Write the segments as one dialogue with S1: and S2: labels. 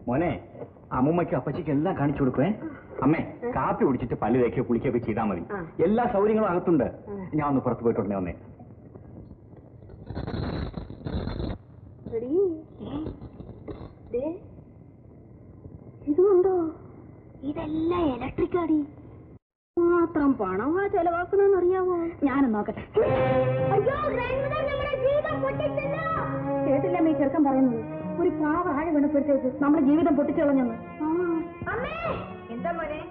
S1: മോനെ അമ്മൂമ്മയ്ക്കും അപ്പച്ചിക്കും എല്ലാം കാണിച്ചു കൊടുക്കുവേ അമ്മേ കാപ്പി കുടിച്ചിട്ട് പല്ല് തേക്കുക കുളിക്കുകയൊക്കെ ചെയ്താൽ മതി
S2: ആ.
S1: എല്ലാ സൗകര്യങ്ങളും അകത്തുണ്ട്
S2: ആ.
S1: ഞാൻ ഒന്ന് പുറത്ത് പോയിട്ട് ഉടനെ വന്നേ
S2: എടീ, ദേ, ഇതുകൊണ്ടോ ഇതെല്ലാം ഇലക്ട്രിക് ആടി മാത്രം പണമാ ചെലവാക്കണമെന്ന് അറിയാവോ ഞാനും നോക്കട്ടെ കേട്ടില്ല മീ ചെറുക്കൻ പറയുന്നത് ഒരു പാവ ആഴ വീണപ്പോഴത്തേക്ക് നമ്മുടെ ജീവിതം പൊട്ടിച്ചളഞ്ഞെന്ന് എന്താ മോനെ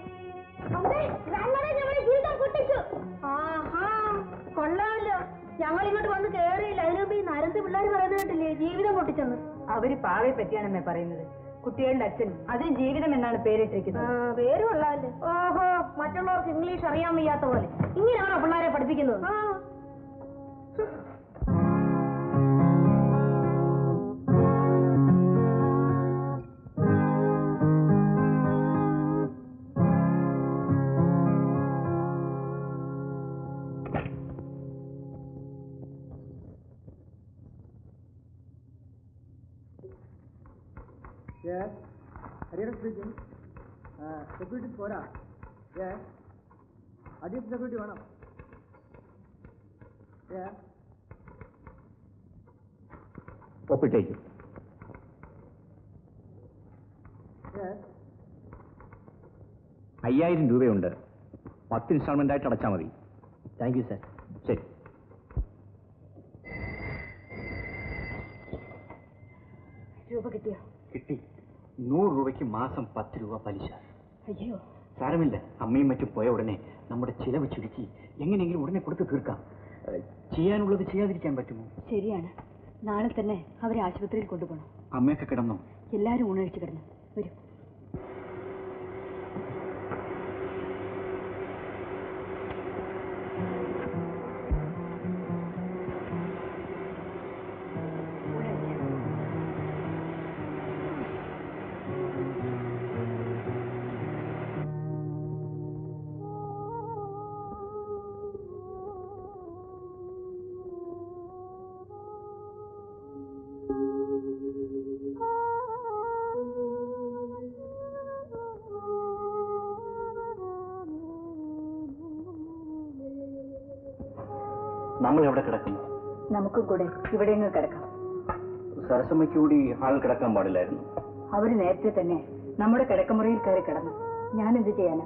S2: ജീവിതം പൊട്ടിച്ചു ആഹാ കൊള്ളാമല്ലോ ഞങ്ങൾ ഇങ്ങോട്ട് വന്ന് കേറിയില്ല അതിനു മുമ്പ് ഈ നരന്ത് പിള്ളേർ പറയുന്നത് കേട്ടില്ലേ ജീവിതം പൊട്ടിച്ചെന്ന്
S3: അവര് പാവയെ പറ്റിയാണമ്മേ പറയുന്നത് കുട്ടികളുടെ അച്ഛൻ അതിന് ജീവിതം എന്നാണ് പേരിട്ടിരിക്കുന്നത്
S2: പേര് കൊള്ളാമല്ലേ ഓഹോ മറ്റുള്ളവർക്ക് ഇംഗ്ലീഷ് അറിയാൻ വയ്യാത്ത പോലെ ഇങ്ങനെയാണോ പിള്ളേരെ പഠിപ്പിക്കുന്നത്
S4: Yes. Hariharan speaking. Uh, security പോരാ Yes. അഡീഷണൽ സെക്യൂരിറ്റി വേണം Yes.
S1: ഒപ്പിട്ടേക്ക്
S4: Yes.
S1: അയ്യായിരം രൂപയുണ്ട് പത്ത് ഇൻസ്റ്റാൾമെന്റ് ആയിട്ട് അടച്ചാൽ മതി താങ്ക് യു സാർ ശരി
S3: രൂപ കിട്ടിയോ
S1: കിട്ടി നൂറ് രൂപയ്ക്ക് മാസം പത്ത് രൂപ പലിശ
S3: അയ്യോ
S1: സാരമില്ല അമ്മയും മറ്റും പോയ ഉടനെ നമ്മുടെ ചിലവ് ചുരുക്കി എങ്ങനെയെങ്കിലും ഉടനെ കൊടുത്ത് തീർക്കാം ഏഹ്, ചെയ്യാനുള്ളത് ചെയ്യാതിരിക്കാൻ പറ്റുമോ
S3: ശരിയാണ് നാളെ തന്നെ അവരെ ആശുപത്രിയിൽ കൊണ്ടുപോകണം
S1: അമ്മയൊക്കെ കിടന്നോ
S3: എല്ലാരും ഊണഴിച്ച് കിടന്നു വരൂ
S1: നമ്മൾ എവിടെ കിടക്കുന്നു
S3: നമുക്കും കൂടെ ഇവിടെ അങ്ങ് കിടക്കാം
S1: സരസമ്മയ്ക്ക് കൂടി ഹാളിൽ കിടക്കാൻ പാടില്ലായിരുന്നു
S3: അവര് നേരത്തെ തന്നെ നമ്മുടെ കിടക്കമുറിയിൽ കയറി കിടന്നു ഞാൻ എന്ത് ചെയ്യാനാ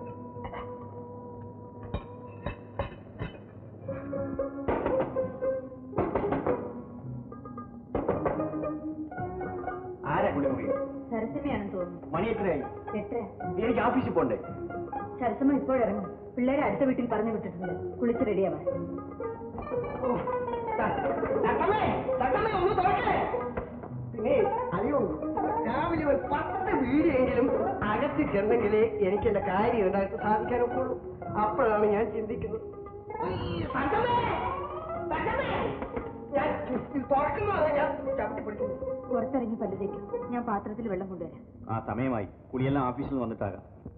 S1: ആരാ കുളിമുറി
S3: സരസമ്മയാണെന്ന് തോന്നുന്നു
S1: മണി എത്രയായി
S3: എത്ര
S1: എനിക്ക് ഓഫീസിൽ പോണ്ടേ
S3: സരസമ്മ ഇപ്പോഴിറങ്ങും പിള്ളേരെ അടുത്ത വീട്ടിൽ പറഞ്ഞു വിട്ടിട്ടുണ്ട് കുളിച്ച് റെഡിയാവാൻ
S4: പിന്നെ അയ്യോ രാവിലെ ഒരു പത്ത് വീടിയെങ്കിലും അകത്ത് ചെന്നെങ്കിലേ എനിക്ക് എന്റെ കാര്യം ഉണ്ടായിട്ട് സാധിക്കാനൊക്കെ ഉള്ളൂ അപ്പോഴാണ് ഞാൻ ചിന്തിക്കുന്നത് ഈ സംഗമേ, സംഗമേ, ഞാൻ തുറക്കുന്നതാണ് ഞാൻ ചവിട്ടി പിടിക്കുന്നത്
S3: പുറത്തിറങ്ങി പല്ല് തേക്കും ഞാൻ പാത്രത്തിൽ വെള്ളം കൊണ്ടുവരാം
S1: ആ സമയമായി കുളിയെല്ലാം ഓഫീസിൽ നിന്ന് വന്നിട്ടാകാം